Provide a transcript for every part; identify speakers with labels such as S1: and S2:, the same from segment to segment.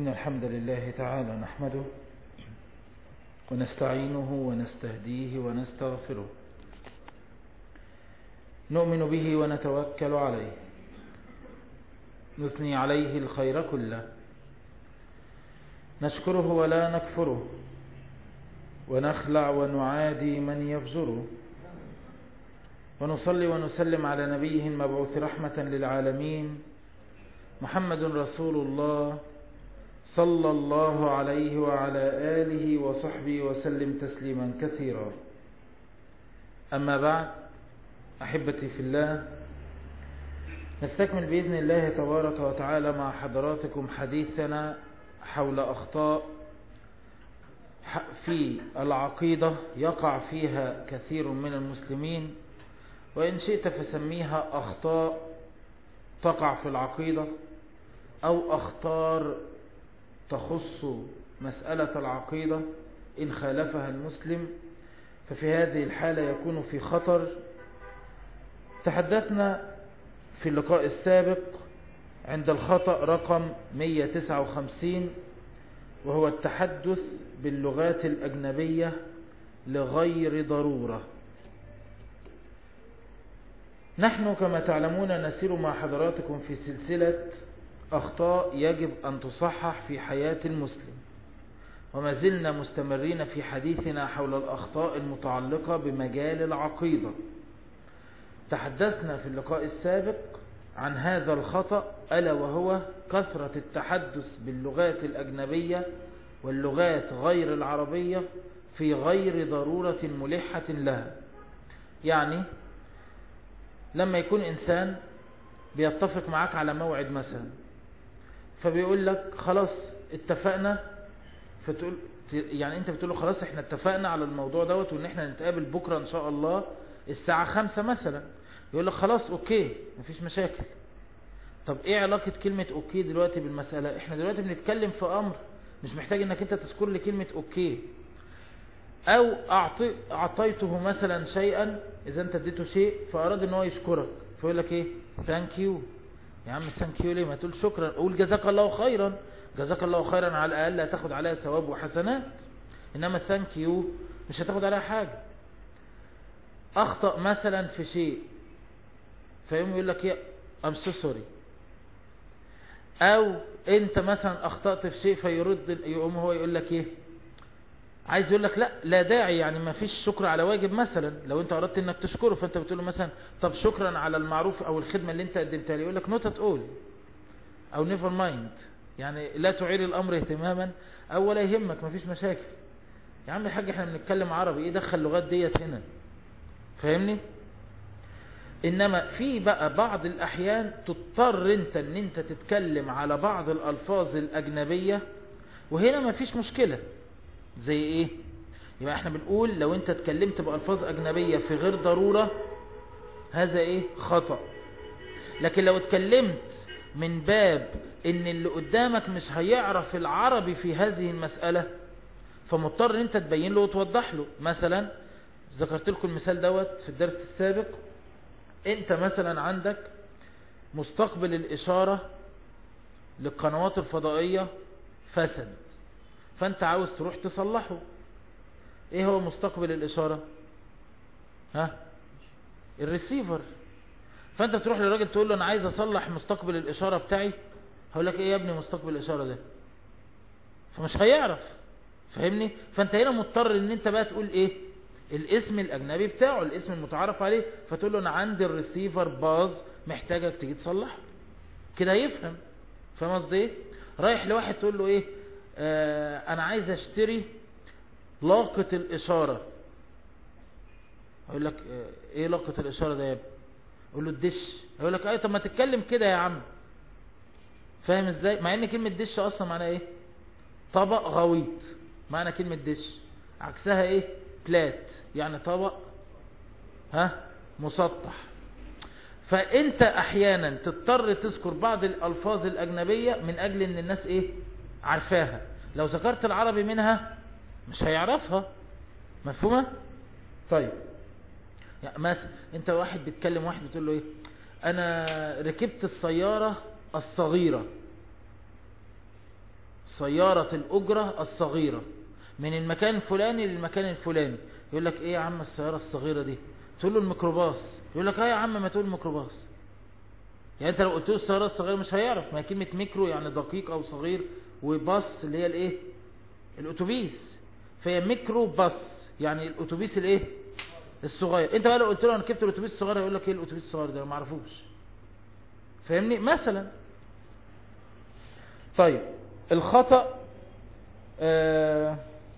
S1: إن الحمد لله تعالى نحمده ونستعينه ونستهديه ونستغفره نؤمن به ونتوكل عليه نثني عليه الخير كله نشكره ولا نكفره ونخلع ونعادي من يفجره ونصلي ونسلم على نبيه المبعوث رحمة للعالمين محمد رسول الله صلى الله عليه وعلى آله وصحبه وسلم تسليما كثيرا أما بعد أحبتي في الله نستكمل بإذن الله تبارك وتعالى مع حضراتكم حديثنا حول أخطاء في العقيدة يقع فيها كثير من المسلمين وإن شئت فسميها أخطاء تقع في العقيدة أو أخطار تخص مسألة العقيدة إن خالفها المسلم ففي هذه الحالة يكون في خطر تحدثنا في اللقاء السابق عند الخطأ رقم 159 وهو التحدث باللغات الأجنبية لغير ضرورة نحن كما تعلمون نسير مع حضراتكم في سلسلة أخطاء يجب أن تصحح في حياة المسلم وما زلنا مستمرين في حديثنا حول الأخطاء المتعلقة بمجال العقيدة تحدثنا في اللقاء السابق عن هذا الخطأ ألا وهو كثرة التحدث باللغات الأجنبية واللغات غير العربية في غير ضرورة ملحة لها يعني لما يكون إنسان بيتفق معك على موعد مثلا فبيقول لك خلاص اتفقنا فتقول يعني انت بتقول له خلاص احنا اتفقنا على الموضوع دوت وان احنا نتقابل بكرة ان شاء الله الساعة خمسة مثلا يقول لك خلاص اوكي مفيش مشاكل طب ايه علاقة كلمة اوكي دلوقتي بالمسألة احنا دلوقتي بنتكلم في امر مش محتاج انك انت تذكر لي كلمة اوكي او أعطي اعطيته مثلا شيئا اذا انت اديته شيء فاراد ان هو يشكرك فيقول لك ايه ثانك يو يا عم ثانك يو ليه ما تقول شكرا قول جزاك الله خيرا جزاك الله خيرا على الاقل هتاخد عليها ثواب وحسنات انما ثانك يو مش هتاخد عليها حاجة اخطأ مثلا في شيء فيقوم يقول لك ايه ام سو سوري او انت مثلا اخطأت في شيء فيرد يقوم هو يقول لك ايه عايز يقول لك لا لا داعي يعني ما فيش شكر على واجب مثلا لو انت اردت انك تشكره فانت بتقول له مثلا طب شكرا على المعروف او الخدمة اللي انت قدمتها لي يقول لك نوت اول او نيفر مايند يعني لا تعير الامر اهتماما او ولا يهمك ما فيش مشاكل يا عم الحاج احنا بنتكلم عربي ايه دخل اللغات ديت هنا فاهمني انما في بقى بعض الاحيان تضطر انت ان انت تتكلم على بعض الالفاظ الاجنبية وهنا ما فيش مشكلة زي ايه يبقى احنا بنقول لو انت اتكلمت بألفاظ اجنبية في غير ضرورة هذا ايه خطأ لكن لو اتكلمت من باب ان اللي قدامك مش هيعرف العربي في هذه المسألة فمضطر ان انت تبين له وتوضح له مثلا ذكرت لكم المثال دوت في الدرس السابق انت مثلا عندك مستقبل الاشارة للقنوات الفضائية فسد فانت عاوز تروح تصلحه ايه هو مستقبل الاشارة ها الريسيفر فانت بتروح للراجل تقول له انا عايز اصلح مستقبل الاشارة بتاعي هقول لك ايه يا ابني مستقبل الاشارة ده فمش هيعرف فاهمني فانت هنا مضطر ان انت بقى تقول ايه الاسم الاجنبي بتاعه الاسم المتعارف عليه فتقول له انا عندي الريسيفر باظ محتاجك تيجي تصلحه كده يفهم فاهم قصدي ايه رايح لواحد تقول له ايه آه انا عايز اشتري لاقة الاشارة اقول لك آه ايه لاقة الاشارة ده يا ابني اقول له الدش اقول لك ايه طب ما تتكلم كده يا عم فاهم ازاي مع ان كلمة دش اصلا معناها ايه طبق غويط معنى كلمة دش عكسها ايه بلات يعني طبق ها مسطح فانت احيانا تضطر تذكر بعض الالفاظ الاجنبية من اجل ان الناس ايه عارفاها لو ذكرت العربي منها مش هيعرفها مفهومة طيب يعني مثلا انت واحد بيتكلم واحد بتقول له ايه انا ركبت السيارة الصغيرة سيارة الأجرة الصغيرة من المكان الفلاني للمكان الفلاني يقول لك ايه يا عم السيارة الصغيرة دي تقول له الميكروباص يقول لك اه يا عم ما تقول الميكروباص يعني انت لو قلت له السيارة الصغيرة مش هيعرف ما هي كلمة ميكرو يعني دقيق او صغير وباص اللي هي الايه الاتوبيس فهي ميكرو باص يعني الاتوبيس الايه الصغير انت بقى لو قلت له انا ركبت الاتوبيس الصغير يقول لك ايه الاتوبيس الصغير ده ما اعرفوش فاهمني مثلا طيب الخطأ آه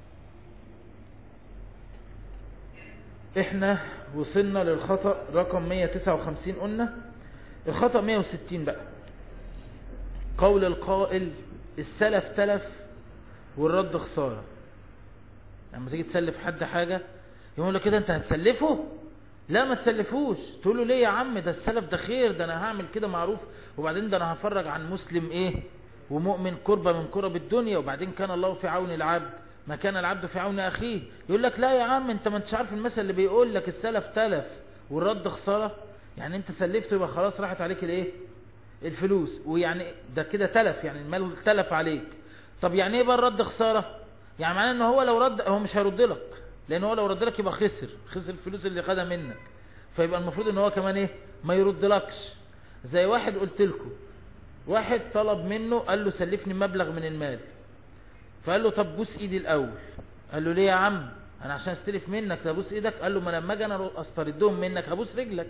S1: احنا وصلنا للخطأ رقم 159 قلنا الخطأ 160 بقى قول القائل السلف تلف والرد خسارة لما تيجي تسلف حد حاجة يقول لك كده انت هتسلفه لا ما تسلفوش تقول له ليه يا عم ده السلف ده خير ده انا هعمل كده معروف وبعدين ده انا هفرج عن مسلم ايه ومؤمن كربة من كرب الدنيا وبعدين كان الله في عون العبد ما كان العبد في عون اخيه يقول لك لا يا عم انت ما انتش عارف المثل اللي بيقول لك السلف تلف والرد خسارة يعني انت سلفته يبقى خلاص راحت عليك الايه الفلوس ويعني ده كده تلف يعني المال تلف عليك طب يعني ايه بقى الرد خسارة يعني معناه ان هو لو رد هو مش هيرد لك لان هو لو رد لك يبقى خسر خسر الفلوس اللي خدها منك فيبقى المفروض ان هو كمان ايه ما يرد لكش زي واحد قلت لكم واحد طلب منه قال له سلفني مبلغ من المال فقال له طب بوس ايدي الاول قال له ليه يا عم انا عشان استلف منك ده بوس ايدك قال له ما لما اجي انا استردهم منك هبوس رجلك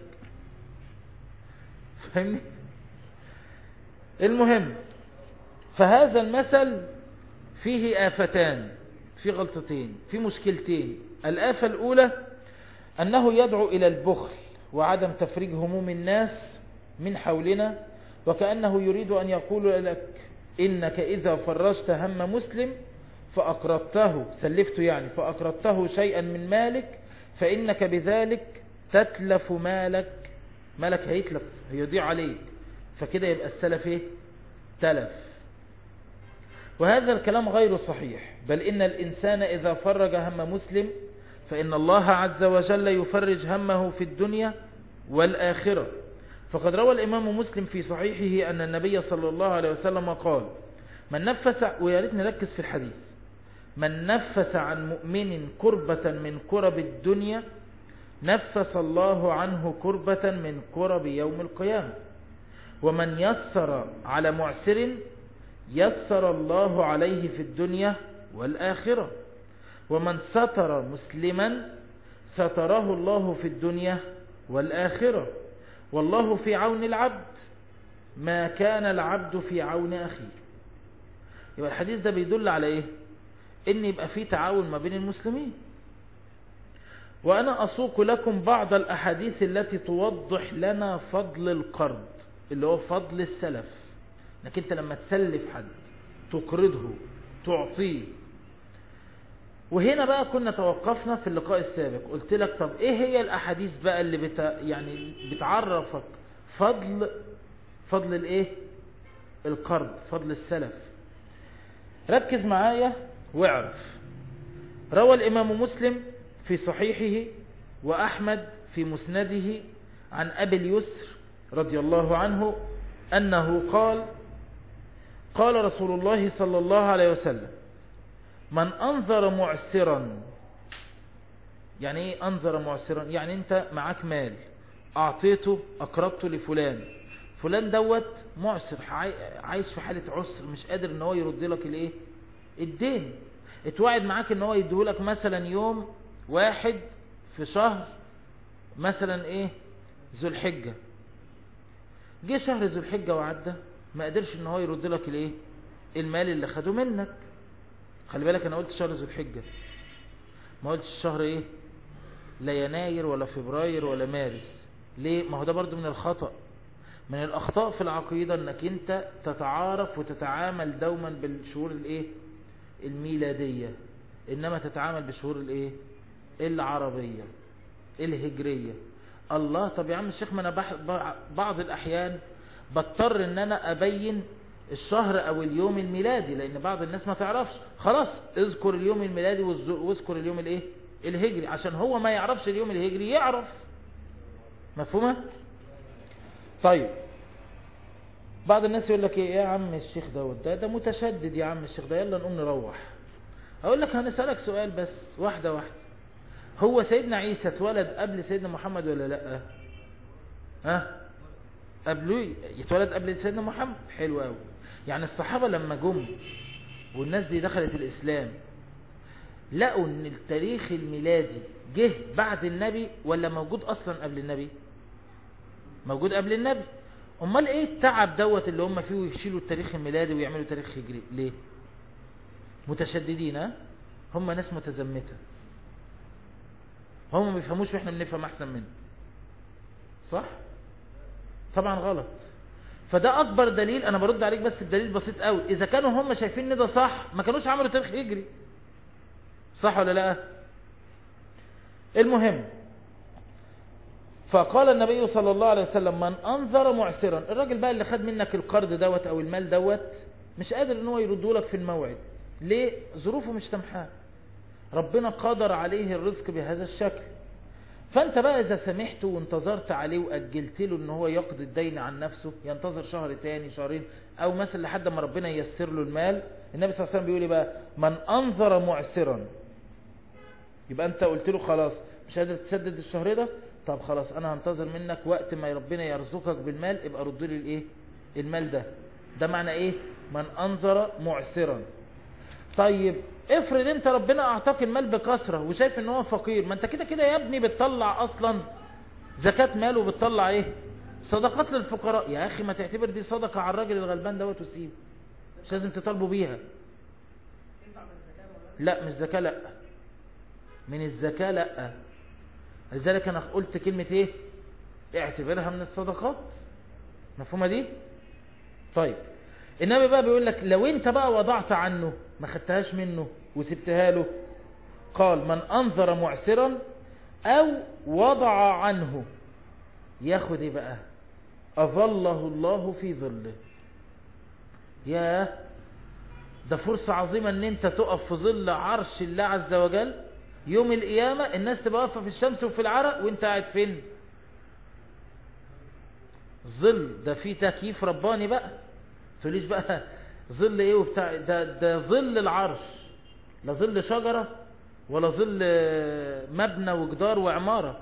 S1: فاهمني المهم فهذا المثل فيه آفتان في غلطتين في مشكلتين الآفة الأولى أنه يدعو إلى البخل وعدم تفريج هموم الناس من حولنا وكأنه يريد أن يقول لك إنك إذا فرجت هم مسلم فأقرضته سلفته يعني فأقرضته شيئا من مالك فإنك بذلك تتلف مالك مالك هيتلف هيضيع عليك فكده يبقى السلف ايه تلف وهذا الكلام غير صحيح بل إن الإنسان إذا فرج هم مسلم فإن الله عز وجل يفرج همه في الدنيا والآخرة فقد روى الإمام مسلم في صحيحه أن النبي صلى الله عليه وسلم قال من نفس ويا ريت نركز في الحديث من نفس عن مؤمن كربة من كرب الدنيا نفس الله عنه كربة من كرب يوم القيامة ومن يسر على معسر يسر الله عليه في الدنيا والآخرة ومن ستر مسلما ستره الله في الدنيا والآخرة والله في عون العبد ما كان العبد في عون أخيه يبقى الحديث ده بيدل على إيه إن يبقى فيه تعاون ما بين المسلمين وأنا أسوق لكم بعض الأحاديث التي توضح لنا فضل القرض اللي هو فضل السلف انك انت لما تسلف حد تقرضه تعطيه وهنا بقى كنا توقفنا في اللقاء السابق قلت لك طب ايه هي الاحاديث بقى اللي بت يعني بتعرفك فضل فضل الايه القرض فضل السلف ركز معايا واعرف روى الامام مسلم في صحيحه واحمد في مسنده عن ابي اليسر رضي الله عنه انه قال قال رسول الله صلى الله عليه وسلم من أنظر معسرا يعني ايه أنظر معسرا يعني انت معاك مال أعطيته أقربته لفلان فلان دوت معسر عايش في حالة عسر مش قادر ان هو يرد لك الايه الدين اتوعد معاك ان هو يديهولك مثلا يوم واحد في شهر مثلا ايه ذو الحجة جه شهر ذو الحجة وعدى ما قدرش ان هو يرد لك الايه المال اللي خده منك خلي بالك انا قلت شهر ذو الحجة ما قلتش الشهر ايه لا يناير ولا فبراير ولا مارس ليه ما هو ده برضو من الخطأ من الاخطاء في العقيدة انك انت تتعارف وتتعامل دوما بالشهور الايه الميلادية انما تتعامل بالشهور الايه العربية الهجرية الله طب يا عم الشيخ ما انا بح... بعض الاحيان بضطر ان انا ابين الشهر او اليوم الميلادي لان بعض الناس ما تعرفش خلاص اذكر اليوم الميلادي واذكر اليوم الايه الهجري عشان هو ما يعرفش اليوم الهجري يعرف مفهومة طيب بعض الناس يقول لك ايه يا عم الشيخ دوت ده ده متشدد يا عم الشيخ ده يلا نقوم نروح اقول لك هنسألك سؤال بس واحدة واحدة هو سيدنا عيسى اتولد قبل سيدنا محمد ولا لا ها قبله يتولد قبل سيدنا محمد حلو قوي يعني الصحابة لما جم والناس دي دخلت الاسلام لقوا ان التاريخ الميلادي جه بعد النبي ولا موجود اصلا قبل النبي موجود قبل النبي امال ايه التعب دوت اللي هم فيه ويشيلوا التاريخ الميلادي ويعملوا تاريخ هجري ليه متشددين ها هم ناس متزمتة هم ما بيفهموش واحنا بنفهم احسن منه صح طبعا غلط فده اكبر دليل انا برد عليك بس بدليل بسيط قوي اذا كانوا هم شايفين ان ده صح ما كانوش عملوا تاريخ هجري صح ولا لا المهم فقال النبي صلى الله عليه وسلم من انظر معسرا الراجل بقى اللي خد منك القرض دوت او المال دوت مش قادر ان هو يرده لك في الموعد ليه ظروفه مش تمحاه ربنا قدر عليه الرزق بهذا الشكل فانت بقى اذا سمحت وانتظرت عليه واجلت له ان هو يقضي الدين عن نفسه ينتظر شهر تاني شهرين او مثلا لحد ما ربنا ييسر له المال النبي صلى الله عليه وسلم بيقول بقى من انظر معسرا يبقى انت قلت له خلاص مش قادر تسدد الشهر ده طب خلاص انا هنتظر منك وقت ما ربنا يرزقك بالمال ابقى رد لي الايه المال ده ده معنى ايه من انظر معسرا طيب افرض انت ربنا اعطاك المال بكثرة وشايف ان هو فقير ما انت كده كده يا ابني بتطلع اصلا زكاة مال وبتطلع ايه صدقات للفقراء يا اخي ما تعتبر دي صدقة على الراجل الغلبان دوت وسيبه مش لازم تطالبوا بيها لا مش زكاة لا من الزكاة لا لذلك انا قلت كلمة ايه اعتبرها من الصدقات مفهومة دي طيب النبي بقى بيقول لك لو انت بقى وضعت عنه ما خدتهاش منه وسبتها له قال من انظر معسرا او وضع عنه ياخد ايه بقى اظله الله في ظله ياه ده فرصة عظيمة ان انت تقف في ظل عرش الله عز وجل يوم القيامة الناس تبقى واقفة في الشمس وفي العرق وانت قاعد فين ظل ده فيه تكييف رباني بقى تقوليش بقى ظل ايه وبتاع ده, ده ظل العرش لا ظل شجرة ولا ظل مبنى وجدار وعمارة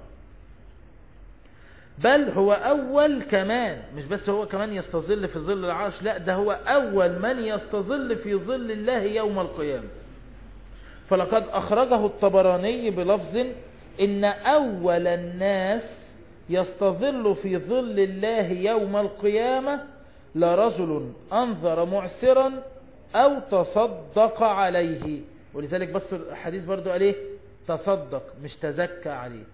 S1: بل هو اول كمان مش بس هو كمان يستظل في ظل العرش لا ده هو اول من يستظل في ظل الله يوم القيامة فلقد اخرجه الطبراني بلفظ ان اول الناس يستظل في ظل الله يوم القيامة لرجل أنظر معسرا أو تصدق عليه ولذلك بس الحديث برضو قال ايه تصدق مش تزكى عليه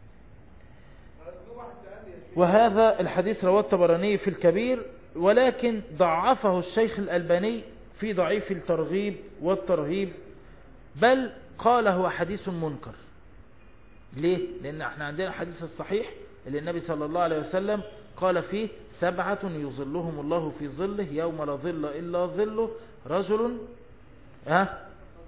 S1: وهذا الحديث رواه الطبراني في الكبير ولكن ضعفه الشيخ الألباني في ضعيف الترغيب والترهيب بل قال هو حديث منكر ليه؟ لأن احنا عندنا الحديث الصحيح اللي النبي صلى الله عليه وسلم قال فيه سبعة يظلهم الله في ظله يوم لا ظل إلا ظله رجل ها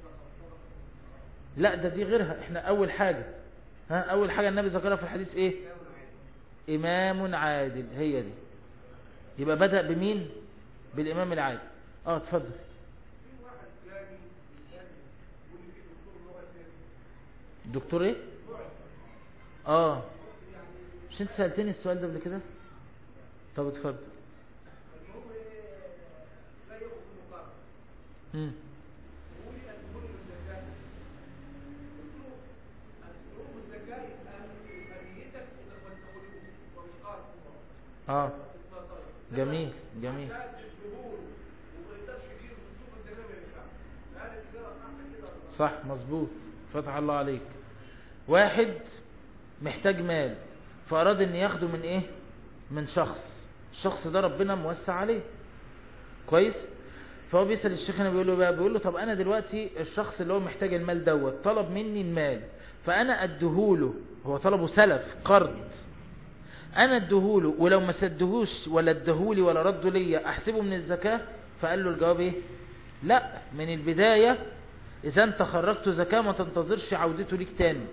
S1: لا ده دي غيرها احنا أول حاجة ها أول حاجة النبي ذكرها في الحديث ايه إمام عادل هي دي يبقى بدأ بمين بالإمام العادل اه اتفضل دكتور ايه اه مش انت سألتني السؤال ده قبل كده طب اتفضل امم اه جميل جميل صح مظبوط فتح الله عليك واحد محتاج مال فأراد ان ياخده من ايه من شخص الشخص ده ربنا موسع عليه كويس فهو بيسأل الشيخ انا بيقول له بقى بيقول له طب انا دلوقتي الشخص اللي هو محتاج المال دوت طلب مني المال فانا اديهوله هو طلبه سلف قرض انا اديهوله ولو ما سدهوش ولا اديهولي ولا رده ليا احسبه من الزكاة فقال له الجواب ايه لا من البداية اذا انت خرجت زكاة ما تنتظرش عودته ليك تاني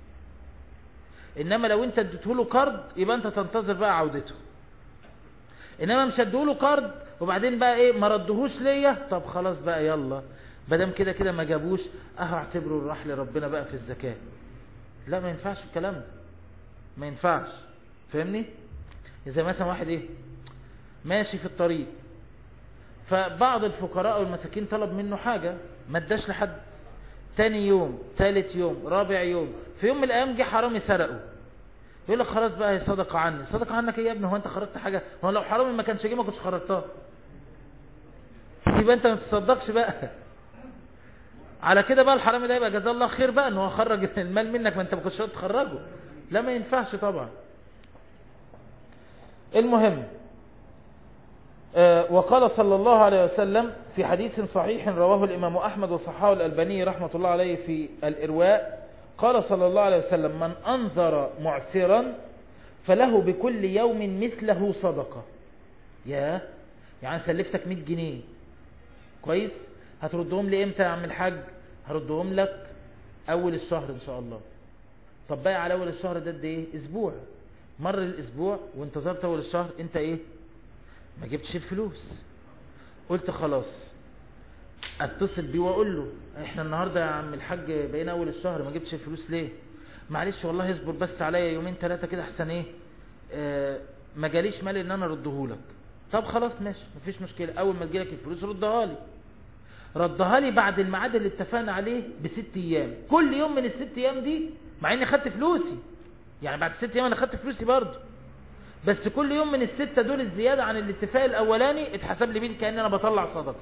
S1: انما لو انت اديته له قرض يبقى انت تنتظر بقى عودته انما مش ادوله قرض وبعدين بقى ايه ما ردهوش ليا طب خلاص بقى يلا بدم كده كده ما جابوش اهو اعتبره راح لربنا بقى في الزكاة لا ما ينفعش الكلام ده ما ينفعش فاهمني زي مثلا واحد ايه ماشي في الطريق فبعض الفقراء والمساكين طلب منه حاجة ما اداش لحد تاني يوم تالت يوم رابع يوم في يوم من الايام جه حرامي سرقه يقول لك خلاص بقى هي صدقة عني صدقة عنك ايه يا ابني هو انت خرجت حاجة هو لو حرامي ما كانش جه ما كنتش خرجتها يبقى انت ما تصدقش بقى على كده بقى الحرامي ده يبقى جزاه الله خير بقى ان هو خرج المال منك ما انت ما كنتش تخرجه لا ما ينفعش طبعا المهم آه وقال صلى الله عليه وسلم في حديث صحيح رواه الإمام أحمد وصححه الألباني رحمة الله عليه في الإرواء قال صلى الله عليه وسلم من أنظر معسرا فله بكل يوم مثله صدقة يا يعني سلفتك 100 جنيه كويس هتردهم لي امتى يا عم الحاج هردهم لك اول الشهر ان شاء الله طب بقى على اول الشهر ده قد ايه اسبوع مر الاسبوع وانتظرت اول الشهر انت ايه ما جبتش الفلوس قلت خلاص اتصل بيه واقول له احنا النهاردة يا عم الحاج بقينا اول الشهر ما جبتش الفلوس ليه معلش والله اصبر بس عليا يومين ثلاثة كده احسن ايه اه ما جاليش مال ان انا اردهولك طب خلاص ماشي مفيش مشكلة اول ما تجيلك الفلوس ردها لي ردها لي بعد الميعاد اللي اتفقنا عليه بست ايام كل يوم من الست ايام دي مع اني خدت فلوسي يعني بعد ست ايام انا خدت فلوسي برضه بس كل يوم من الستة دول الزيادة عن الاتفاق الاولاني اتحسب لي بيه كأن انا بطلع صدقة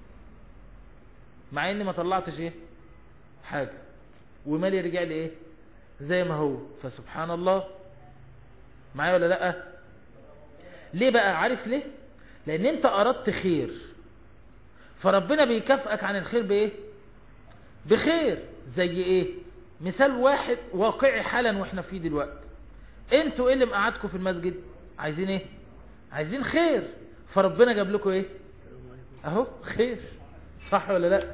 S1: مع اني ما طلعتش ايه حاجة ومالي رجع لي ايه زي ما هو فسبحان الله معايا ولا لا ليه بقى عارف ليه لان انت اردت خير فربنا بيكافئك عن الخير بايه بخير زي ايه مثال واحد واقعي حالا واحنا فيه دلوقتي انتوا ايه اللي مقعدكم في المسجد عايزين ايه عايزين خير فربنا جاب لكم ايه اهو خير صح ولا لا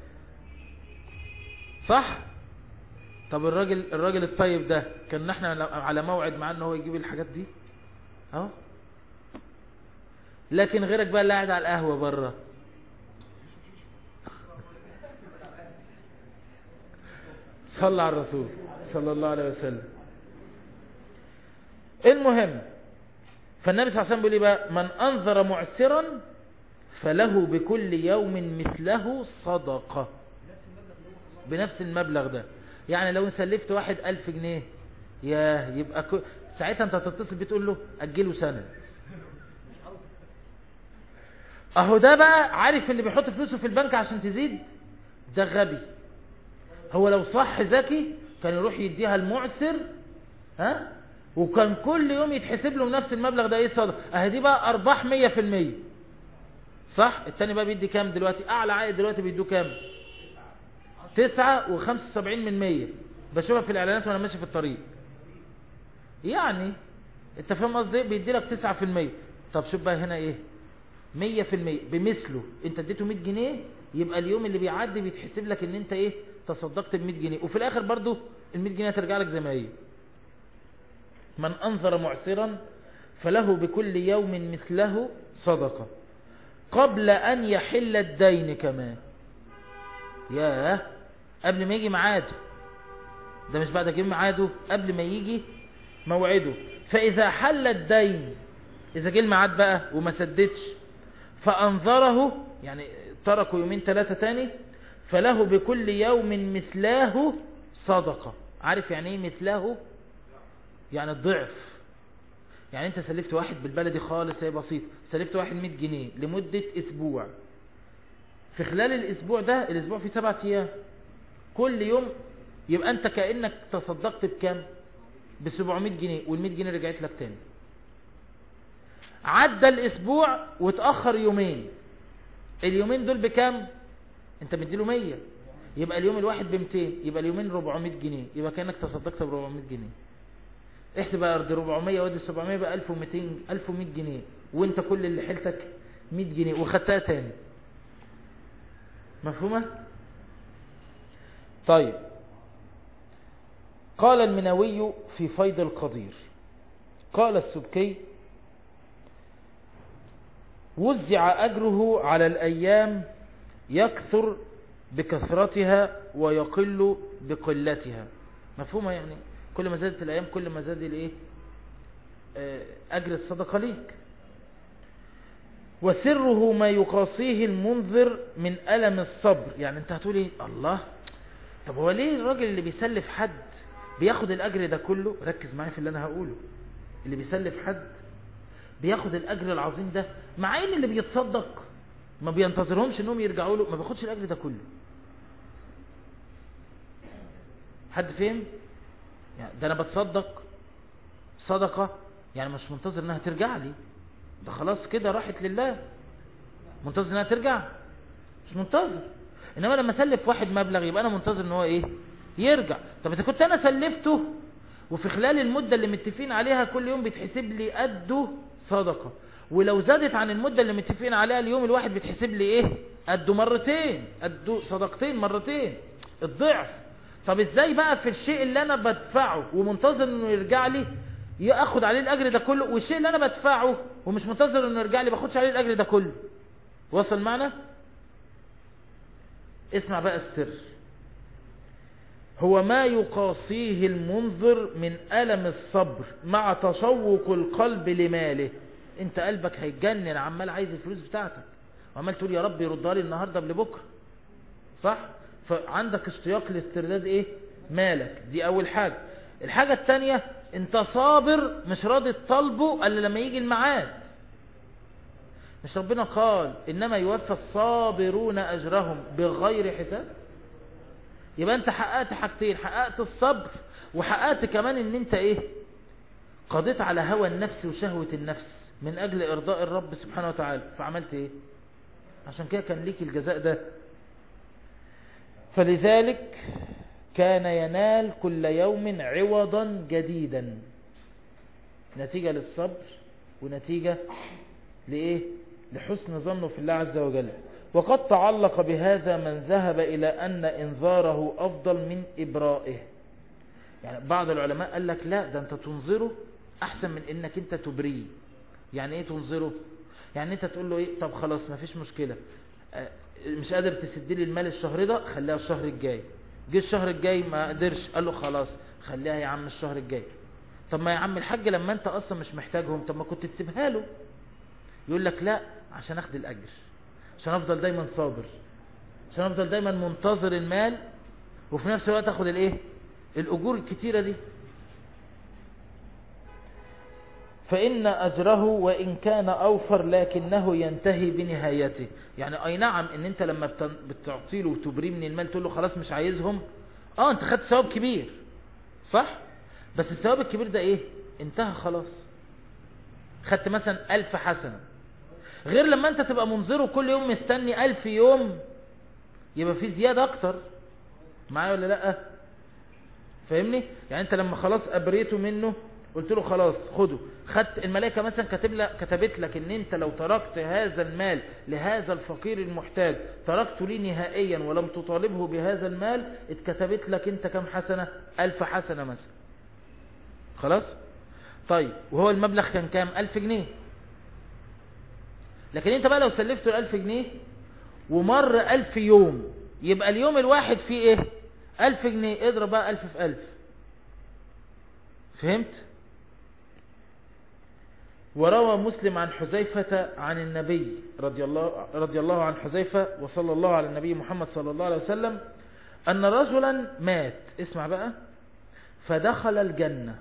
S1: صح طب الراجل الراجل الطيب ده كان احنا على موعد معاه ان هو يجيب الحاجات دي اهو لكن غيرك بقى اللي قاعد على القهوه بره صلى على الرسول صلى الله عليه وسلم المهم فالنبي صلى الله عليه وسلم بيقول ايه بقى من انظر معسرا فله بكل يوم مثله صدقة بنفس المبلغ ده يعني لو سلفت واحد الف جنيه ياه يبقى ك... ساعتها انت هتتصل بتقول له اجله سنة اهو ده بقى عارف اللي بيحط فلوسه في البنك عشان تزيد ده غبي هو لو صح ذكي كان يروح يديها المعسر ها وكان كل يوم يتحسب له نفس المبلغ ده ايه صدق اهي دي بقى ارباح 100% صح التاني بقى بيدي كام دلوقتي اعلى عائد دلوقتي بيدوه كام تسعة وخمسة وسبعين من مية بشوفها في الاعلانات وانا ماشي في الطريق يعني انت فاهم قصدي بيدي لك تسعة في المية طب شوف بقى هنا ايه مية في المية بمثله انت اديته مية جنيه يبقى اليوم اللي بيعدي بيتحسب لك ان انت ايه تصدقت ب 100 جنيه وفي الاخر برضو ال 100 جنيه هترجع لك زي ما هي من انظر معسرا فله بكل يوم مثله صدقة قبل ان يحل الدين كمان ياه قبل ما يجي ميعاده ده مش بعد كده ميعاده قبل ما يجي موعده فاذا حل الدين اذا جه الميعاد بقى وما سددش فانظره يعني تركوا يومين ثلاثة تاني فله بكل يوم مثلاه صدقة عارف يعني ايه مثلاه يعني الضعف يعني انت سلفت واحد بالبلدي خالص هي بسيط سلفت واحد 100 جنيه لمدة اسبوع في خلال الاسبوع ده الاسبوع فيه سبعة ايام كل يوم يبقى انت كأنك تصدقت بكام ب 700 جنيه وال 100 جنيه رجعت لك تاني عدى الاسبوع وتأخر يومين اليومين دول بكام انت مديله 100 يبقى اليوم الواحد ب 200 يبقى اليومين 400 جنيه يبقى كانك تصدقت ب 400 جنيه احسب بقى ارض 400 وادي 700 بقى 1200 1100 جنيه وانت كل اللي حيلتك 100 جنيه وخدتها تاني مفهومه طيب قال المنوي في فيض القدير قال السبكي وزع أجره على الأيام يكثر بكثرتها ويقل بقلتها مفهومة يعني كل ما زادت الأيام كل ما زاد الإيه أجر الصدقة ليك وسره ما يقاسيه المنذر من ألم الصبر يعني انت هتقول ايه الله طب هو ليه الراجل اللي بيسلف حد بياخد الأجر ده كله ركز معايا في اللي أنا هقوله اللي بيسلف حد بياخد الأجر العظيم ده مع ان اللي بيتصدق ما بينتظرهمش انهم يرجعوا له ما بياخدش الأجر ده كله حد فهم يعني ده انا بتصدق صدقة يعني مش منتظر انها ترجع لي ده خلاص كده راحت لله منتظر انها ترجع مش منتظر انما لما سلف واحد مبلغ يبقى انا منتظر ان هو ايه يرجع طب اذا كنت انا سلفته وفي خلال المدة اللي متفقين عليها كل يوم بيتحسب لي قده صدقة ولو زادت عن المدة اللي متفقين عليها اليوم الواحد بيتحسب لي ايه قده مرتين قده صدقتين مرتين الضعف طب ازاي بقى في الشيء اللي انا بدفعه ومنتظر انه يرجع لي ياخد عليه الاجر ده كله والشيء اللي انا بدفعه ومش منتظر انه يرجع لي باخدش عليه الاجر ده كله وصل معنا اسمع بقى السر هو ما يقاسيه المنظر من ألم الصبر مع تشوق القلب لماله انت قلبك هيتجنن عمال عايز الفلوس بتاعتك وعمال تقول يا رب يردها لي النهاردة قبل بكره صح فعندك اشتياق لاسترداد ايه مالك دي اول حاجة الحاجة التانية انت صابر مش راضي تطلبه الا لما يجي الميعاد مش ربنا قال انما يوفى الصابرون اجرهم بغير حساب يبقى انت حققت حاجتين حققت الصبر وحققت كمان ان انت ايه قضيت على هوى النفس وشهوة النفس من اجل ارضاء الرب سبحانه وتعالى فعملت ايه عشان كده كان ليك الجزاء ده فلذلك كان ينال كل يوم عوضا جديدا نتيجة للصبر ونتيجة لإيه لحسن ظنه في الله عز وجل وقد تعلق بهذا من ذهب إلى أن إنذاره أفضل من إبرائه يعني بعض العلماء قال لك لا ده أنت تنظره أحسن من إنك أنت تبريه يعني إيه تنظره يعني أنت تقول له إيه طب خلاص ما فيش مشكلة مش قادر تسد لي المال الشهر ده خليها الشهر الجاي جه الشهر الجاي ما قدرش قال له خلاص خليها يا عم الشهر الجاي طب ما يا عم الحاج لما انت اصلا مش محتاجهم طب ما كنت تسيبها له يقول لك لا عشان اخد الاجر عشان افضل دايما صابر عشان افضل دايما منتظر المال وفي نفس الوقت اخد الايه الاجور الكتيرة دي فإن أجره وإن كان أوفر لكنه ينتهي بنهايته يعني أي نعم إن أنت لما بتعطيله وتبريه من المال تقول له خلاص مش عايزهم آه أنت خدت ثواب كبير صح بس الثواب الكبير ده إيه انتهى خلاص خدت مثلا ألف حسنة غير لما أنت تبقى منظره كل يوم مستني ألف يوم يبقى في زيادة أكتر معايا ولا لأ فاهمني يعني أنت لما خلاص أبريته منه قلت له خلاص خده خدت الملائكة مثلا كتب لك كتبت لك ان انت لو تركت هذا المال لهذا الفقير المحتاج تركته لي نهائيا ولم تطالبه بهذا المال اتكتبت لك انت كم حسنة الف حسنة مثلا خلاص طيب وهو المبلغ كان كام الف جنيه لكن انت بقى لو سلفته الالف جنيه ومر الف يوم يبقى اليوم الواحد فيه ايه الف جنيه اضرب بقى الف في الف فهمت وروى مسلم عن حذيفة عن النبي رضي الله, رضي الله عن حذيفة وصلى الله على النبي محمد صلى الله عليه وسلم أن رجلا مات اسمع بقى فدخل الجنة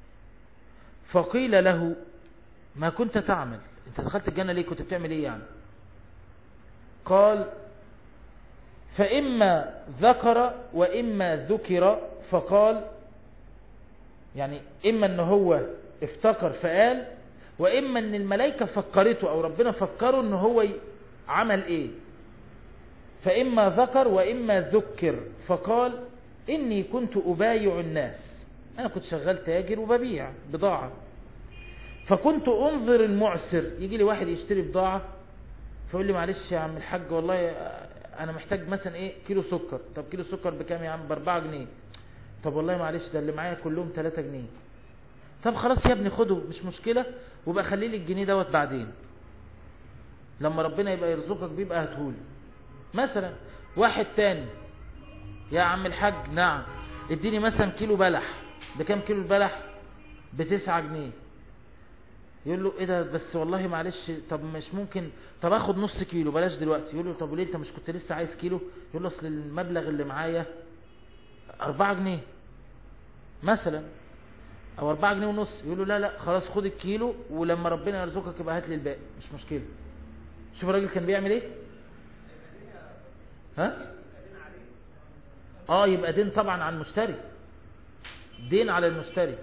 S1: فقيل له ما كنت تعمل انت دخلت الجنة ليه كنت بتعمل ايه يعني قال فإما ذكر وإما ذكر فقال يعني إما أنه هو افتكر فقال وإما أن الملائكة فكرته أو ربنا فكره أنه هو عمل إيه فإما ذكر وإما ذكر فقال إني كنت أبايع الناس أنا كنت شغال تاجر وببيع بضاعة فكنت أنظر المعسر يجي لي واحد يشتري بضاعة فيقول لي معلش يا عم الحاج والله أنا محتاج مثلا إيه كيلو سكر طب كيلو سكر بكام يا عم باربعة جنيه طب والله معلش ده اللي معايا كلهم 3 جنيه طب خلاص يا ابني خده مش مشكلة وبقى خلي لي الجنيه دوت بعدين لما ربنا يبقى يرزقك بيبقى هتهولي مثلا واحد تاني يا عم الحاج نعم اديني مثلا كيلو بلح بكام كيلو البلح بتسعة جنيه يقول له ايه ده بس والله معلش طب مش ممكن طب اخد نص كيلو بلاش دلوقتي يقول له طب وليه انت مش كنت لسه عايز كيلو يقول له اصل المبلغ اللي معايا اربعة جنيه مثلا او اربعة جنيه ونص يقول له لا لا خلاص خد الكيلو ولما ربنا يرزقك يبقى هات لي الباقي مش مشكلة شوف الراجل كان بيعمل ايه ها اه يبقى دين طبعا على المشتري دين على المشتري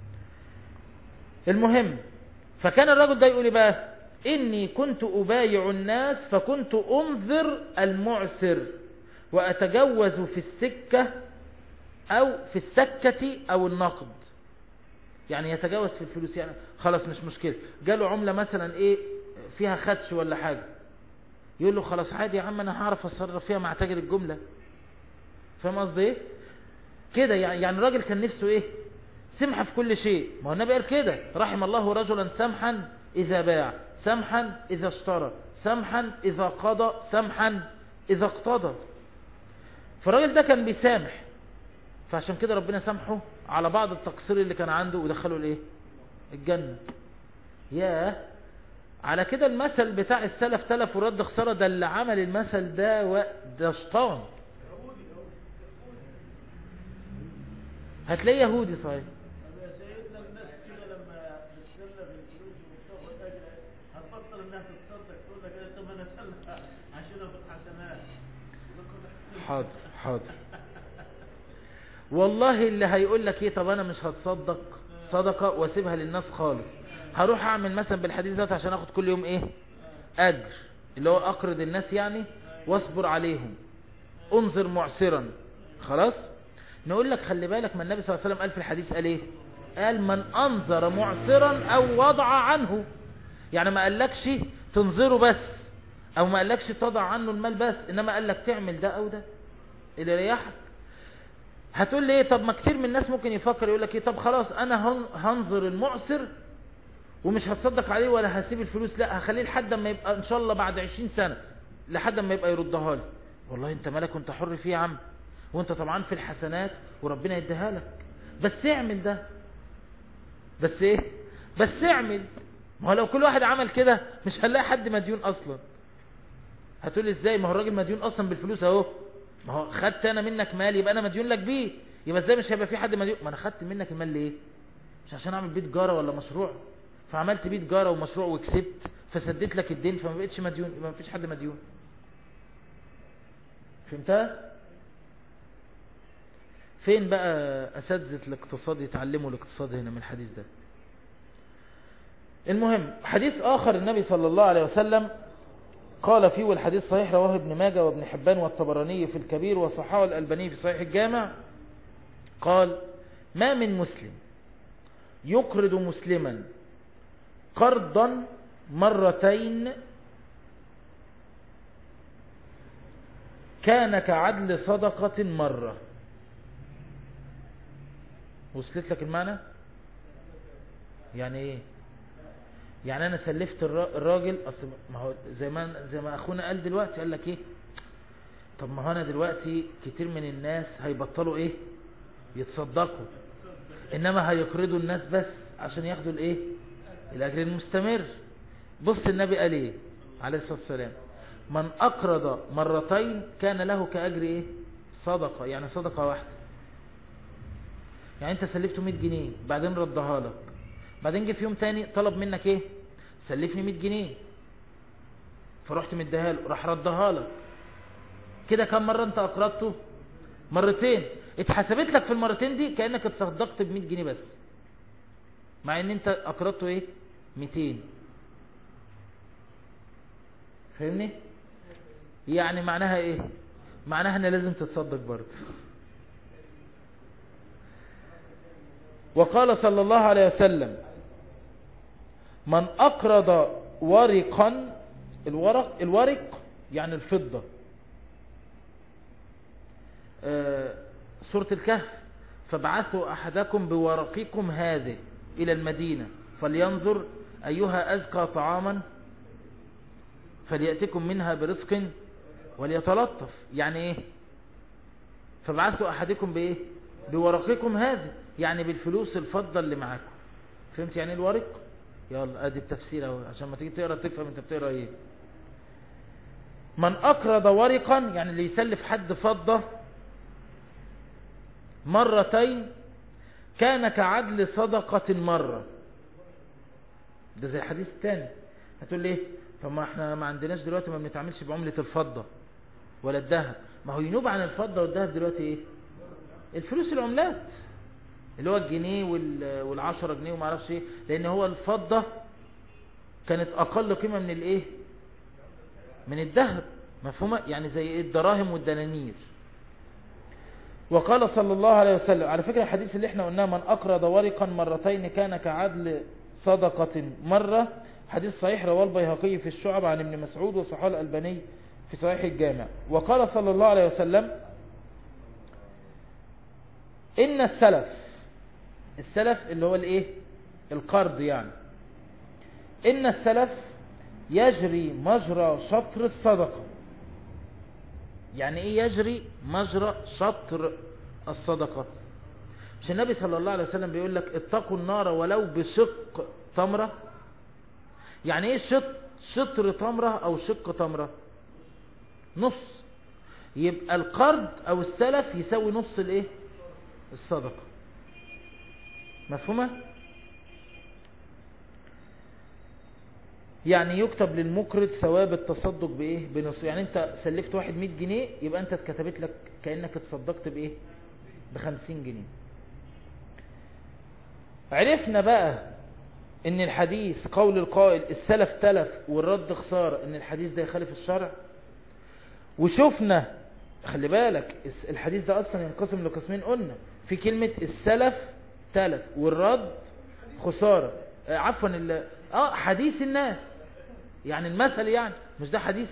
S1: المهم فكان الرجل ده يقول إيه بقى إني كنت أبايع الناس فكنت أنظر المعسر وأتجوز في السكة أو في السكة أو النقد يعني يتجاوز في الفلوس يعني خلاص مش مشكلة جاله عملة مثلا إيه فيها خدش ولا حاجة يقول له خلاص عادي يا عم أنا هعرف أتصرف فيها مع تاجر الجملة فاهم قصدي إيه كده يعني يعني الراجل كان نفسه إيه سمحة في كل شيء ما هو النبي قال كده رحم الله رجلا سمحا إذا باع سمحا إذا اشترى سمحا إذا قضى سمحا إذا اقتضى فالراجل ده كان بيسامح فعشان كده ربنا سامحه على بعض التقصير اللي كان عنده ودخله الايه الجنة ياه على كده المثل بتاع السلف تلف ورد خسارة ده اللي عمل المثل ده و... ده شطان هتلاقيه يهودي صحيح
S2: طب يا سيدنا الناس كده لما بتسلف الفلوس وبتاخد اجر هتبطل انها تتصدق تقول لك إيه، طب انا اسلف عشان اخد حسنات
S1: حاضر حاضر والله اللي هيقول لك ايه طب انا مش هتصدق صدقة واسيبها للناس خالص هروح اعمل مثلا بالحديث ده عشان اخد كل يوم ايه اجر اللي هو اقرض الناس يعني واصبر عليهم انظر معسرا خلاص نقول لك خلي بالك ما النبي صلى الله عليه وسلم قال في الحديث قال ايه قال من انظر معسرا او وضع عنه يعني ما قالكش تنظره بس او ما قالكش تضع عنه المال بس انما قال لك تعمل ده او ده اللي يريحك هتقول لي ايه طب ما كتير من الناس ممكن يفكر يقول لك ايه طب خلاص انا هن- هنظر المعسر ومش هتصدق عليه ولا هسيب الفلوس لا هخليه لحد ما يبقى ان شاء الله بعد 20 سنة لحد ما يبقى يردها لي والله انت مالك وانت حر فيه يا عم وانت طبعا في الحسنات وربنا يديها لك بس اعمل ده بس ايه بس اعمل ما هو لو كل واحد عمل كده مش هنلاقي حد مديون اصلا هتقول لي ازاي ما هو الراجل مديون اصلا بالفلوس اهو ما هو خدت انا منك مال يبقى انا مديون لك بيه يبقى ازاي مش هيبقى في حد مديون ما انا خدت منك المال ليه مش عشان اعمل بيه تجاره ولا مشروع فعملت بيه تجاره ومشروع وكسبت فسديت لك الدين فما بقتش مديون يبقى ما فيش حد مديون فهمتها فين بقى اساتذه الاقتصاد يتعلموا الاقتصاد هنا من الحديث ده المهم حديث آخر النبي صلى الله عليه وسلم قال فيه والحديث صحيح رواه ابن ماجه وابن حبان والطبراني في الكبير وصححه الألباني في صحيح الجامع قال ما من مسلم يقرض مسلما قرضا مرتين كان كعدل صدقة مرة وصلت لك المعنى يعني ايه يعني انا سلفت الرا- الراجل اصل ما هو زي ما زي ما اخونا قال دلوقتي قال لك ايه طب ما هو انا دلوقتي كتير من الناس هيبطلوا ايه يتصدقوا انما هيقرضوا الناس بس عشان ياخدوا الايه الاجر المستمر بص النبي قال ايه عليه الصلاه والسلام من اقرض مرتين كان له كاجر ايه صدقه يعني صدقه واحده يعني انت سلفته 100 جنيه بعدين ردها لك بعدين جه في يوم تاني طلب منك ايه سلفني 100 جنيه فرحت مديها له راح ردها لك كده كم مره انت اقرضته مرتين اتحسبت لك في المرتين دي كانك اتصدقت ب 100 جنيه بس مع ان انت اقرضته ايه 200 فاهمني يعني معناها ايه معناها ان لازم تتصدق برضه وقال صلى الله عليه وسلم من أقرض ورقا الورق الورق يعني الفضة آه، سورة الكهف فابعثوا أحدكم بورقكم هذه إلى المدينة فلينظر أيها أزكى طعاما فليأتكم منها برزق وليتلطف يعني ايه فبعثت احدكم بايه بورقكم هذا يعني بالفلوس الفضة اللي معاكم فهمت يعني ايه الورق يلا ادي التفسير اهو عشان ما تيجي تقرا تفهم انت بتقرا ايه من اقرض ورقا يعني اللي يسلف حد فضة مرتين كان كعدل صدقة مرة ده زي الحديث الثاني هتقول ليه طب ما احنا ما عندناش دلوقتي ما بنتعاملش بعملة الفضة ولا الذهب ما هو ينوب عن الفضة والذهب دلوقتي ايه الفلوس العملات اللي هو الجنيه وال- والعشرة جنيه وما اعرفش ايه لان هو الفضة كانت اقل قيمة من الايه من الذهب مفهومة يعني زي ايه الدراهم والدنانير وقال صلى الله عليه وسلم على فكرة الحديث اللي احنا قلناه من اقرض ورقا مرتين كان كعدل صدقة مرة حديث صحيح رواه البيهقي في الشعب عن ابن مسعود وصحاه الألباني في صحيح الجامع وقال صلى الله عليه وسلم إن السلف السلف اللي هو الايه القرض يعني إن السلف يجري مجرى شطر الصدقة يعني ايه يجري مجرى شطر الصدقة مش النبي صلى الله عليه وسلم بيقول لك اتقوا النار ولو بشق تمرة يعني ايه شط شطر تمرة او شق تمرة نص يبقى القرض او السلف يساوي نص الايه الصدقة مفهومة يعني يكتب للمقرض ثواب التصدق بايه بنص يعني انت سلفت واحد 100 جنيه يبقى انت اتكتبت لك كأنك اتصدقت بايه ب 50 جنيه عرفنا بقى ان الحديث قول القائل السلف تلف والرد خسارة ان الحديث ده يخالف الشرع وشفنا خلي بالك الحديث ده اصلا ينقسم لقسمين قلنا في كلمة السلف تلف والرد خسارة آه، عفوا ال- اه حديث الناس يعني المثل يعني مش ده حديث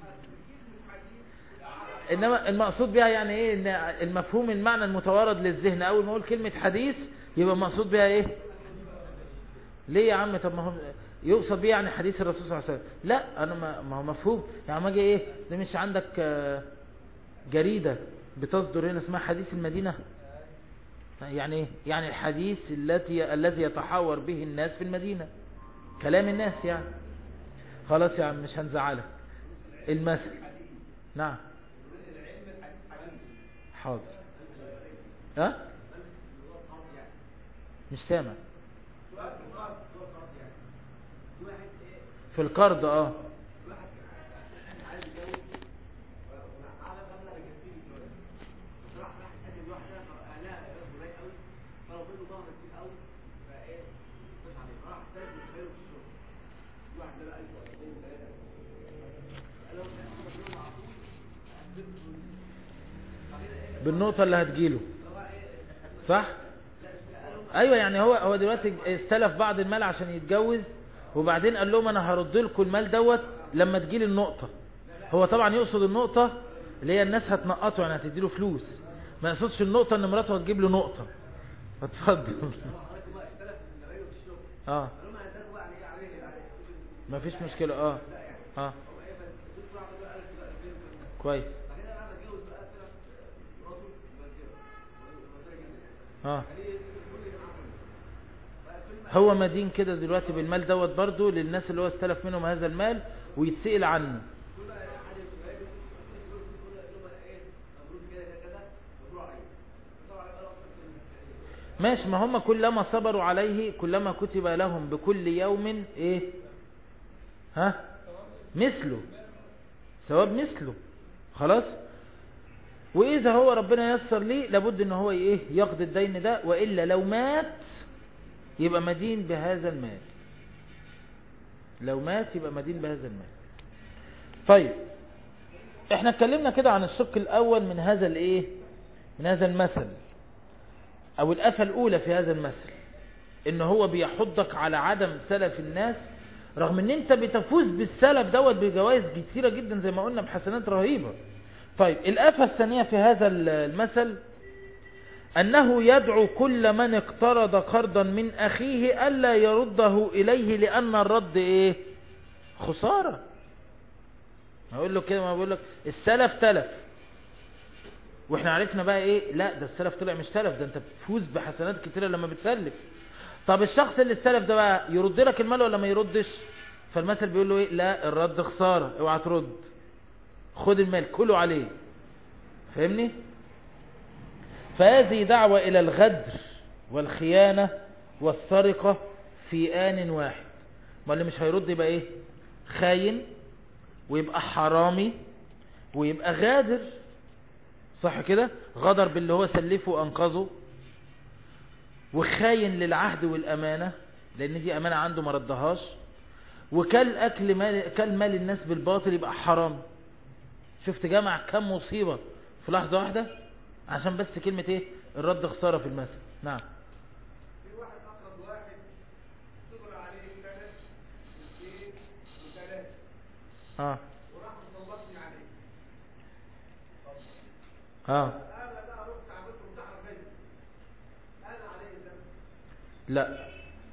S1: انما المقصود بها يعني ايه ان المفهوم المعنى المتوارد للذهن اول ما اقول كلمة حديث يبقى المقصود بها ايه ليه يا عم طب ما هو يقصد بيه يعني حديث الرسول صلى الله عليه وسلم لا انا ما, ما هو مفهوم يعني ما اجي ايه ده مش عندك آه، جريدة بتصدر هنا اسمها حديث المدينة يعني ايه يعني الحديث التي الذي يتحاور به الناس في المدينة كلام الناس يعني خلاص يا عم مش هنزعلك المثل نعم حاضر ها مش سامع في القرض اه بالنقطة اللي هتجيله صح ايوه يعني هو هو دلوقتي استلف بعض المال عشان يتجوز وبعدين قال لهم انا هرد لكم المال دوت لما تجيلي النقطة هو طبعا يقصد النقطة اللي هي الناس هتنقطه يعني هتديله فلوس ما يقصدش النقطة ان مراته هتجيب له نقطة اتفضل اه ما فيش مشكلة اه اه كويس اه هو مدين كده دلوقتي بالمال دوت برضو للناس اللي هو استلف منهم هذا المال ويتسئل عنه ماشي ما هم كلما صبروا عليه كلما كتب لهم بكل يوم ايه ها مثله ثواب مثله خلاص واذا هو ربنا يسر ليه لابد ان هو ايه يقضي الدين ده والا لو مات يبقى مدين بهذا المال لو مات يبقى مدين بهذا المال طيب احنا اتكلمنا كده عن الشق الاول من هذا الايه من هذا المثل او الافة الاولى في هذا المثل ان هو بيحضك على عدم سلف الناس رغم ان انت بتفوز بالسلف دوت بجوائز كتيرة جدا زي ما قلنا بحسنات رهيبة طيب الافة الثانية في هذا المثل أنه يدعو كل من اقترض قرضا من أخيه ألا يرده إليه لأن الرد إيه خسارة هقول له كده ما بقول لك السلف تلف واحنا عرفنا بقى ايه لا ده السلف طلع مش تلف ده انت بتفوز بحسنات كتيرة لما بتسلف طب الشخص اللي استلف ده بقى يرد لك المال ولا ما يردش فالمثل بيقول له ايه لا الرد خسارة اوعى ترد خد المال كله عليه فاهمني فهذه دعوة الى الغدر والخيانة والسرقة في آن واحد ما اللي مش هيرد يبقى ايه خاين ويبقى حرامي ويبقى غادر صح كده غدر باللي هو سلفه وانقذه وخاين للعهد والامانة لان دي امانة عنده ما ردهاش وكل اكل مال كل مال الناس بالباطل يبقى حرام شفت جمع كم مصيبة في لحظة واحدة عشان بس كلمة ايه الرد خسارة في المثل نعم
S3: في واحد أقرب واحد صبر عليه ثلاث اثنين وثلاثة
S1: اه
S3: وراح مصلتني عليه
S1: اه
S3: أنا بقى رحت عملت مسحر بيا أنا عليه الذنب
S1: لا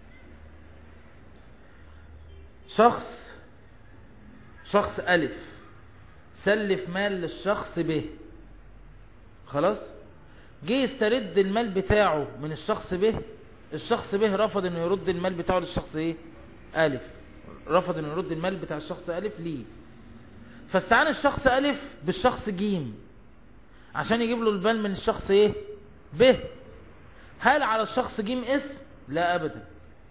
S1: شخص شخص ألف سلف مال للشخص ب خلاص جه يسترد المال بتاعه من الشخص ب الشخص ب رفض انه يرد المال بتاعه للشخص ايه ألف رفض انه يرد المال بتاع الشخص ألف ليه فاستعان الشخص ألف بالشخص جيم عشان يجيب له المال من الشخص ايه ب هل على الشخص جيم اسم لا ابدا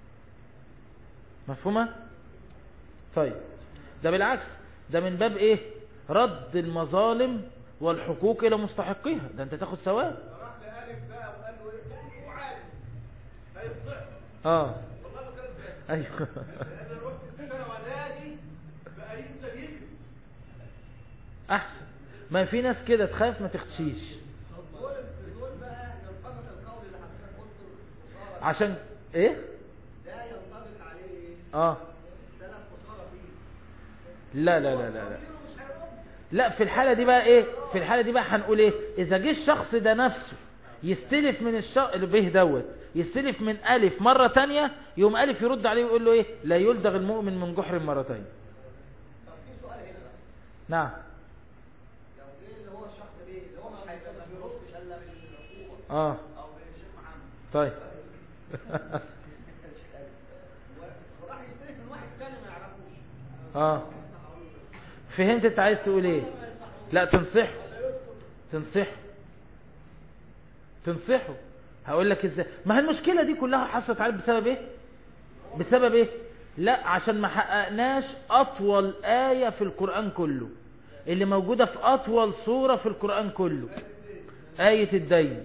S1: مفهومة طيب ده بالعكس ده من باب ايه رد المظالم والحقوق الى مستحقيها ده انت تاخد ثواب
S3: فراح لألف بقى وقال له إيه هو عالم هيفضح
S1: اه
S3: والله ما كانت بقى
S1: ايوه
S3: أنا رحت السنة ونادي بقى ينزل يجري
S1: احسن ما في ناس كده تخاف ما تختشيش
S3: دول دول بقى ينطبق القول اللي حضرتك قلته خسارة.
S1: عشان ايه
S3: ده ينطبق عليه ايه؟
S1: اه
S3: سلف خسارة فيه
S1: لا لا لا لا, لا.
S3: مش هيرد
S1: لا في الحالة دي بقى ايه في الحالة دي بقى هنقول ايه اذا جه الشخص ده نفسه يستلف من الشخص اللي به دوت يستلف من الف مرة تانية يوم الف يرد عليه ويقول له ايه لا يلدغ المؤمن من جحر مرتين
S3: طب في سؤال هنا بقى
S1: نعم
S3: لو ايه اللي هو الشخص ده اللي هو ما هيبقى ما بيردش الا بالعقوبة
S1: اه
S3: او بالشيخ محمد
S1: طيب
S3: وراح يستلف من واحد تاني ما يعرفوش
S1: اه فهمت انت عايز تقول ايه لا تنصحه تنصحه تنصحه هقول لك ازاي ما هي المشكلة دي كلها حصلت عليه بسبب ايه بسبب ايه لا عشان ما حققناش اطول آية في القرآن كله اللي موجودة في اطول سورة في القرآن كله آية الدين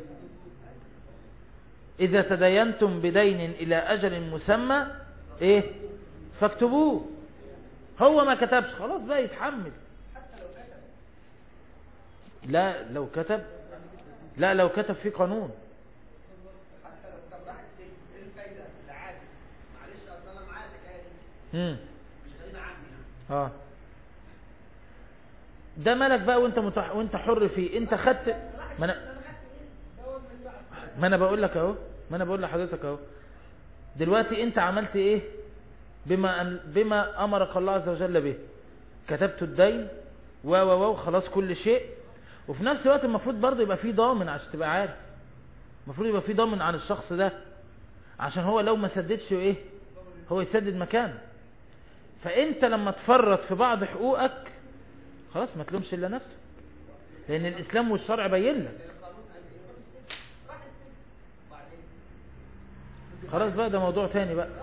S1: إذا تدينتم بدين إلى أجل مسمى إيه فاكتبوه هو ما كتبش خلاص بقى يتحمل لا لو كتب لا لو كتب في قانون
S3: حتى لو كان راح السجن ايه الفايدة العادي معلش اصل انا معايا الحكاية دي
S1: مم.
S3: مش غريبة عني يعني
S1: اه ده مالك بقى وانت متح... وانت حر فيه انت خدت ما انا ما انا بقول لك اهو ما انا بقول لحضرتك اهو دلوقتي انت عملت ايه بما أن... بما امرك الله عز وجل به كتبت الدين و و و خلاص كل شيء وفي نفس الوقت المفروض برضه يبقى فيه ضامن عشان تبقى عارف المفروض يبقى فيه ضامن عن الشخص ده عشان هو لو ما سددش ايه هو يسدد مكانه فانت لما تفرط في بعض حقوقك خلاص ما تلومش الا نفسك لان الاسلام والشرع بين لك خلاص بقى ده موضوع تاني بقى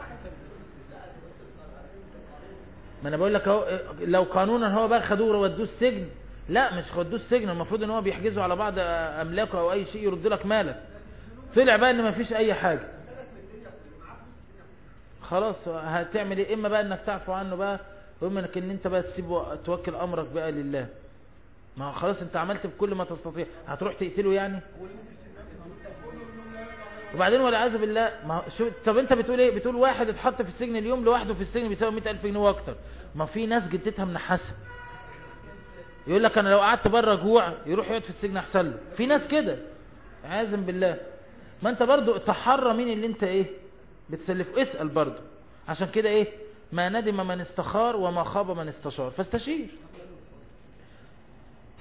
S1: ما انا بقول لك اهو لو قانونا هو بقى خدوه ودوه السجن لا مش خدوه السجن المفروض ان هو بيحجزوا على بعض املاكه او اي شيء يرد لك مالك طلع بقى ان ما فيش اي حاجه خلاص هتعمل ايه اما بقى انك تعفو عنه بقى واما انك ان انت بقى تسيبه توكل امرك بقى لله ما هو خلاص انت عملت بكل ما تستطيع هتروح تقتله يعني وبعدين والعياذ بالله ما هو شو طب انت بتقول ايه بتقول واحد اتحط في السجن اليوم لوحده في السجن بيساوي 100000 جنيه واكتر ما في ناس جدتها منحسه يقول لك انا لو قعدت بره جوع يروح يقعد في السجن احسن له في ناس كده عازم بالله ما انت برضو تحرى مين اللي انت ايه بتسلفه اسأل برضو عشان كده ايه ما ندم من استخار وما خاب من استشار فاستشير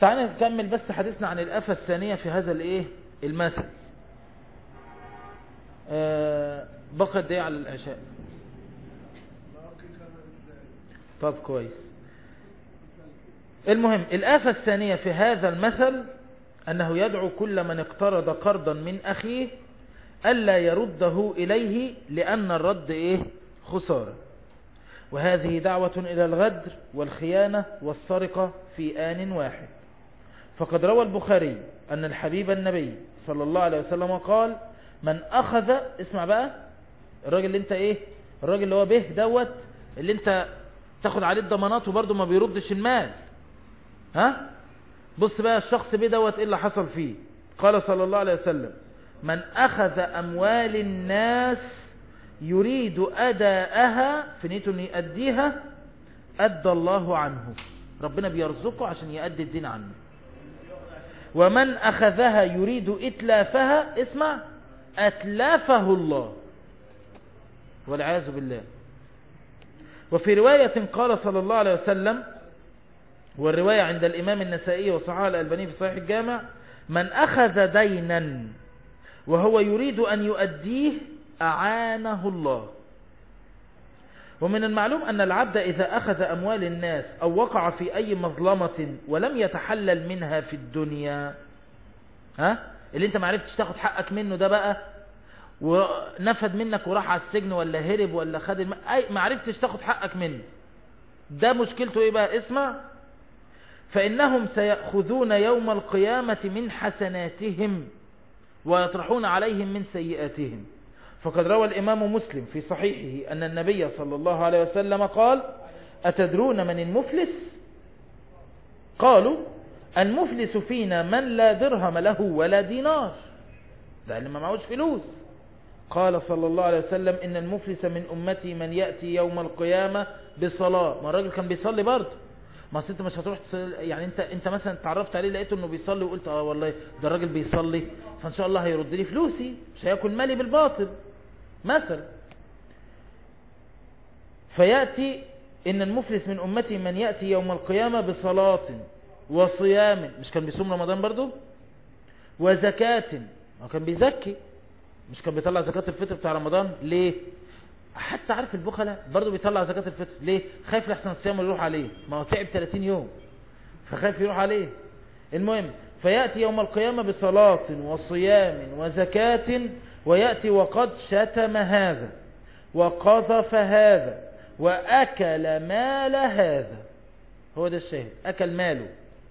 S1: تعالى نكمل بس حديثنا عن الآفة الثانية في هذا الايه المثل آه بقى قد ايه على العشاء طب كويس المهم الآفة الثانية في هذا المثل أنه يدعو كل من اقترض قرضا من أخيه ألا يرده إليه لأن الرد إيه خسارة وهذه دعوة إلى الغدر والخيانة والسرقة في آن واحد فقد روى البخاري أن الحبيب النبي صلى الله عليه وسلم قال من أخذ اسمع بقى الراجل اللي انت ايه الراجل اللي هو به دوت اللي انت تاخد عليه الضمانات وبرضه ما بيردش المال ها بص بقى الشخص به دوت ايه اللي حصل فيه قال صلى الله عليه وسلم من أخذ أموال الناس يريد أداءها في نيته أن يأديها أدى الله عنه ربنا بيرزقه عشان يأدي الدين عنه ومن أخذها يريد إتلافها اسمع أتلافه الله والعياذ بالله وفي رواية قال صلى الله عليه وسلم والرواية عند الإمام النسائي وصححه الألباني في صحيح الجامع من أخذ دينا وهو يريد أن يؤديه أعانه الله ومن المعلوم أن العبد إذا أخذ أموال الناس أو وقع في أي مظلمة ولم يتحلل منها في الدنيا ها اللي انت معرفتش تاخد حقك منه ده بقى ونفد منك وراح على السجن ولا هرب ولا خد الم... أي معرفتش تاخد حقك منه ده مشكلته ايه بقى اسمع فإنهم سيأخذون يوم القيامة من حسناتهم ويطرحون عليهم من سيئاتهم فقد روى الإمام مسلم في صحيحه أن النبي صلى الله عليه وسلم قال أتدرون من المفلس قالوا المفلس فينا من لا درهم له ولا دينار ده اللي ما معهوش فلوس قال صلى الله عليه وسلم إن المفلس من أمتي من يأتي يوم القيامة بصلاة ما الراجل كان بيصلي برضه ما اصل انت مش هتروح تصلي يعني انت انت مثلا اتعرفت عليه لقيته انه بيصلي وقلت اه والله ده الراجل بيصلي فان شاء الله هيرد لي فلوسي مش هياكل مالي بالباطل مثلا فياتي ان المفلس من امتي من ياتي يوم القيامه بصلاه وصيام مش كان بيصوم رمضان برضو وزكاه ما كان بيزكي مش كان بيطلع زكاه الفطر بتاع رمضان ليه حتى عارف البخلة برضه بيطلع زكاة الفطر ليه خايف لحسن الصيام يروح عليه ما هو تعب 30 يوم فخايف يروح عليه المهم فيأتي يوم القيامة بصلاة وصيام وزكاة ويأتي وقد شتم هذا وقذف هذا وأكل مال هذا هو ده الشاهد أكل ماله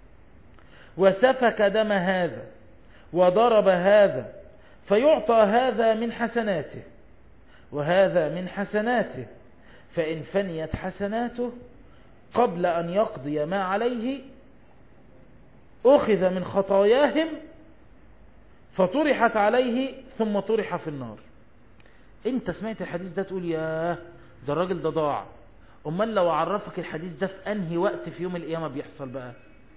S1: وسفك دم هذا وضرب هذا فيعطى هذا من حسناته وهذا من حسناته فإن فنيت حسناته قبل أن يقضي ما عليه أخذ من خطاياهم فطرحت عليه ثم طرح في النار انت سمعت الحديث ده تقول يا ده الراجل ده ضاع امال لو عرفك الحديث ده في انهي وقت في يوم القيامة بيحصل بقى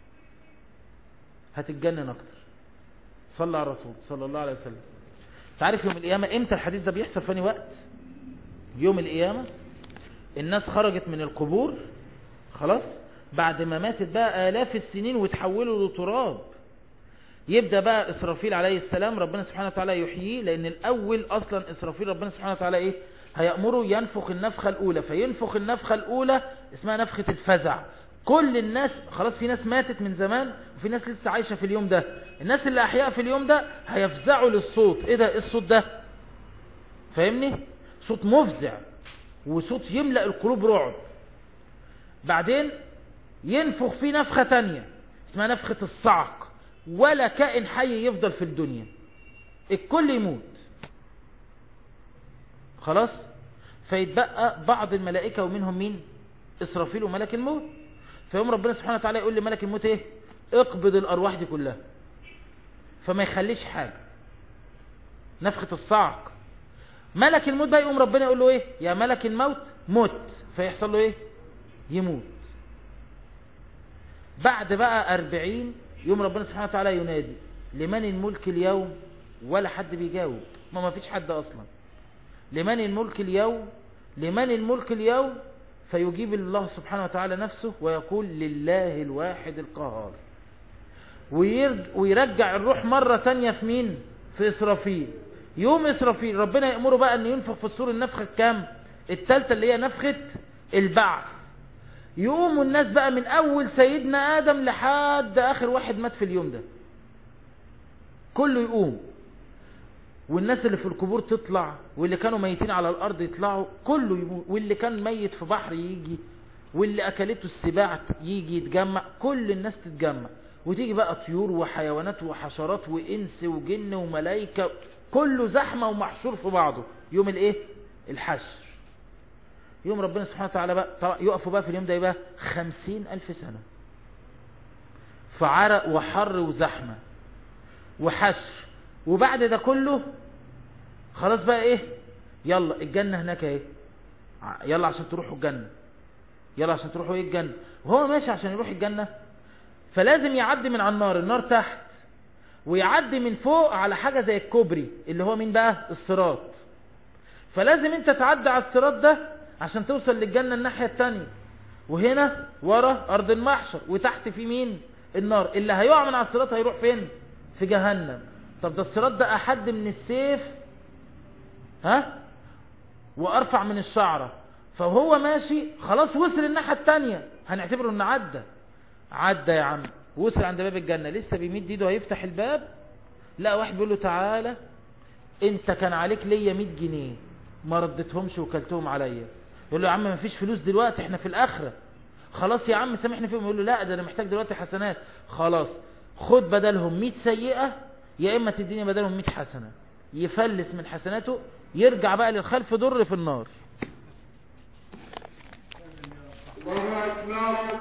S1: هتتجنن اكتر صلى على الرسول صلى الله عليه وسلم تعرف يوم القيامة امتى الحديث ده بيحصل في انهي وقت يوم القيامة الناس خرجت من القبور خلاص بعد ما ماتت بقى آلاف السنين وتحولوا لتراب يبدأ بقى إسرافيل عليه السلام ربنا سبحانه وتعالى يحييه لأن الأول أصلا إسرافيل ربنا سبحانه وتعالى إيه هيأمره ينفخ النفخة الأولى فينفخ النفخة الأولى اسمها نفخة الفزع كل الناس خلاص في ناس ماتت من زمان وفي ناس لسه عايشة في اليوم ده الناس اللي أحياء في اليوم ده هيفزعوا للصوت إيه ده إيه الصوت ده فاهمني صوت مفزع وصوت يملأ القلوب رعب بعدين ينفخ فيه نفخة تانية اسمها نفخة الصعق ولا كائن حي يفضل في الدنيا الكل يموت خلاص فيتبقى بعض الملائكة ومنهم مين إسرافيل وملك الموت فيوم ربنا سبحانه وتعالى يقول لملك الموت ايه اقبض الأرواح دي كلها فما يخليش حاجة نفخة الصعق ملك الموت بقى يقوم ربنا يقول له ايه يا ملك الموت موت فيحصل له ايه يموت بعد بقى أربعين يوم ربنا سبحانه وتعالى ينادي لمن الملك اليوم ولا حد بيجاوب ما ما فيش حد أصلا لمن الملك اليوم لمن الملك اليوم فيجيب الله سبحانه وتعالى نفسه ويقول لله الواحد القهار ويرج ويرجع الروح مرة تانية في مين في إسرافيل يوم إسرافيل ربنا يأمره بقى أن ينفخ في الصور النفخة الكام التالتة اللي هي نفخة البعث يقوموا الناس بقى من أول سيدنا آدم لحد آخر واحد مات في اليوم ده كله يقوم والناس اللي في القبور تطلع واللي كانوا ميتين على الأرض يطلعوا كله يموت واللي كان ميت في بحر يجي واللي أكلته السباع يجي يتجمع كل الناس تتجمع وتيجي بقى طيور وحيوانات وحشرات وإنس وجن وملائكة كله زحمة ومحشور في بعضه يوم الايه الحشر يوم ربنا سبحانه وتعالى بقى طبعا يقفوا بقى في اليوم ده يبقى خمسين ألف سنة في عرق وحر وزحمة وحشر وبعد ده كله خلاص بقى ايه يلا الجنة هناك ايه يلا عشان تروحوا الجنة يلا عشان تروحوا ايه الجنة وهو ماشي عشان يروح الجنة فلازم يعدي من على النار النار تحت ويعدي من فوق على حاجة زي الكوبري اللي هو مين بقى الصراط فلازم انت تعدي على الصراط ده عشان توصل للجنة الناحية التانية وهنا ورا ارض المحشر وتحت في مين النار اللي هيقع من على الصراط هيروح فين في جهنم طب ده الصراط ده احد من السيف ها وارفع من الشعرة فهو ماشي خلاص وصل الناحية التانية هنعتبره انه عدى عدى يا عم وصل عند باب الجنة لسه بيمد ايده هيفتح الباب لا واحد بيقول له تعالى انت كان عليك ليا 100 جنيه ما ردتهمش وكلتهم عليا يقول له يا عم ما فيش فلوس دلوقتي احنا في الاخره خلاص يا عم سامحني فيهم يقول له لا ده انا محتاج دلوقتي حسنات خلاص خد بدلهم 100 سيئه يا اما تديني بدلهم 100 حسنه يفلس من حسناته يرجع بقى للخلف ضر في النار
S4: الله أكبر